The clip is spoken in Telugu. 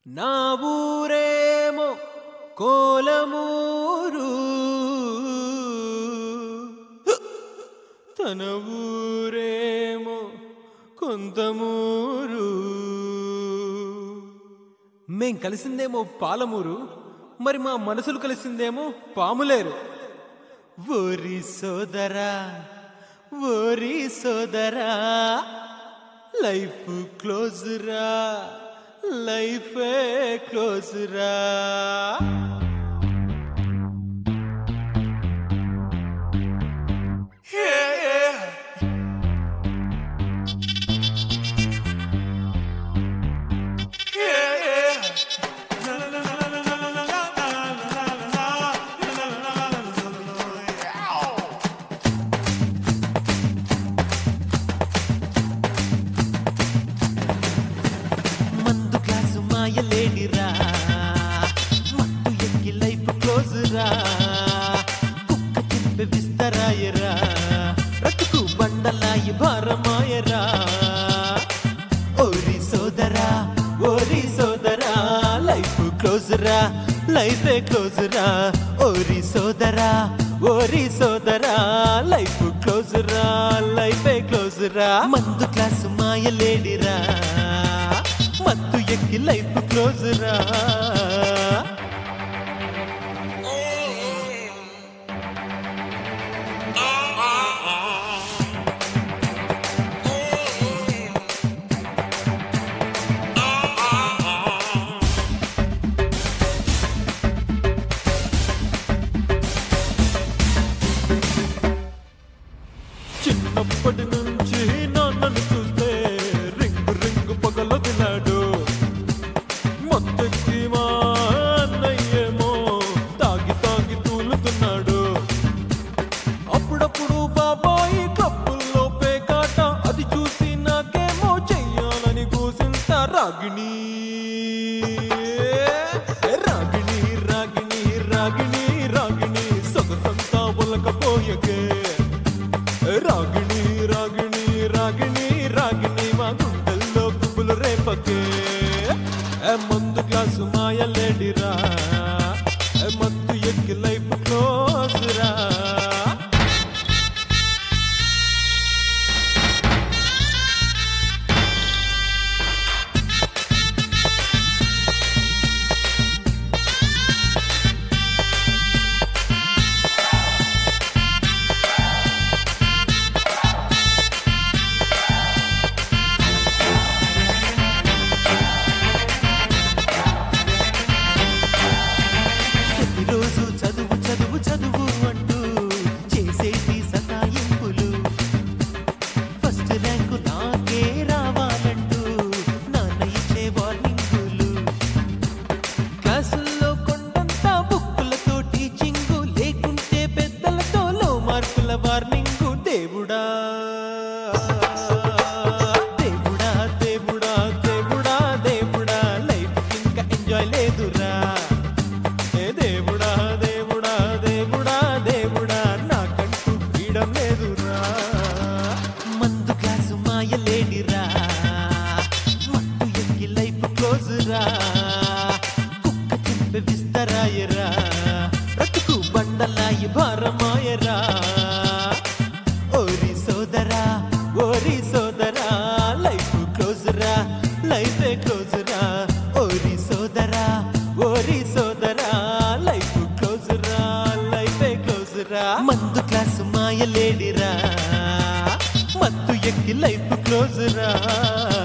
నా ఊరేమో కోలమూరు తన ఊరేమో కొంతమూరు మేం కలిసిందేమో పాలమూరు మరి మా మనసులు కలిసిందేమో పాములేరు ఓరి సోదరా ఓరి సోదరా లైఫ్ క్లోజ్ రా లైఫ్ క్లోజ్ రా మందు గ్లాసు మాయలేడిరా మత్తు ఎక్కి లైఫ్ క్లోజ్ రా కుక్క తింపి విస్తరాయరా బ్రతుకు బండలాయి భారమాయరా ఓరి సోదరా ఓరి సోదరా లైఫ్ క్లోజ్ రా లైఫ్ క్లోజ్ రా ఓరి సోదరా ఓరి సోదరా లైఫ్ క్లోజ్ రా లైఫ్ క్లోజ్ రా మందు క్లాసు మాయలేడిరా మత్తు ఎక్కి లైఫ్ క్లోజ్ రా చిన్నప్పటి నుంచి నాన్నను చూస్తే రింగు రింగు పగలు తిన్నాడు మొత్తకి మా అన్నయ్యేమో తాగి తాగి తూలుతున్నాడు అప్పుడప్పుడు బాబాయి కప్పుల్లో పేకాట అది చూసి నాకేమో చెయ్యాలని కూసింత రాగిణి రాగిణి రాగిణి రాగిణి రాగిణి సొగసంతా ఒలకపోయకే రాగిణి రాగిణి రాగిణి రాగిణి మా గుండెల్లో పువ్వులు రేపకే ఏ మందు గ్లాసు మాయలేడిరా ఏ మత్తు ఎక్కి లైఫ్ క్లోజ్ రా ప్రతిరోజు చదువు చదువు చదువు అంటూ చేసేది సతాయింపులు ఫస్ట్ ర్యాంకు నాకే రావాలంటూ నాన్న ఇచ్చే వార్నింగులు క్లాసుల్లో కొండంత బుక్కులతో టీచింగు లేకుంటే పెద్దలతో లో మార్కుల వార్నింగు దేవుడా దేవుడా దేవుడా దేవుడా దేవుడా లైఫ్ ఇంకా ఎంజాయ్ లేదురా ఏ దేవుడా దేవుడా దేవుడా దేవుడా నాకంటూ ఫ్రీడమ్ లేదురా మందు గ్లాసు మాయలేడిరా మత్తు ఎక్కి లైఫ్ క్లోజ్ రా కుక్క తింపి విస్తరాయరా బ్రతుకు బండలాయి భారమాయరా ఓరి సోదరా ఓరి సోదరా లైఫ్ క్లోజ్ రా లైఫ్ క్లోజ్ రా ఓరి సోదరా ఓరి సోదరా లైఫ్ క్లోజ్ రా లైఫ్ క్లోజ్ రా మందు క్లాసు మాయలేడిరా మత్తు ఎక్కి లైఫ్ క్లోజ్ రా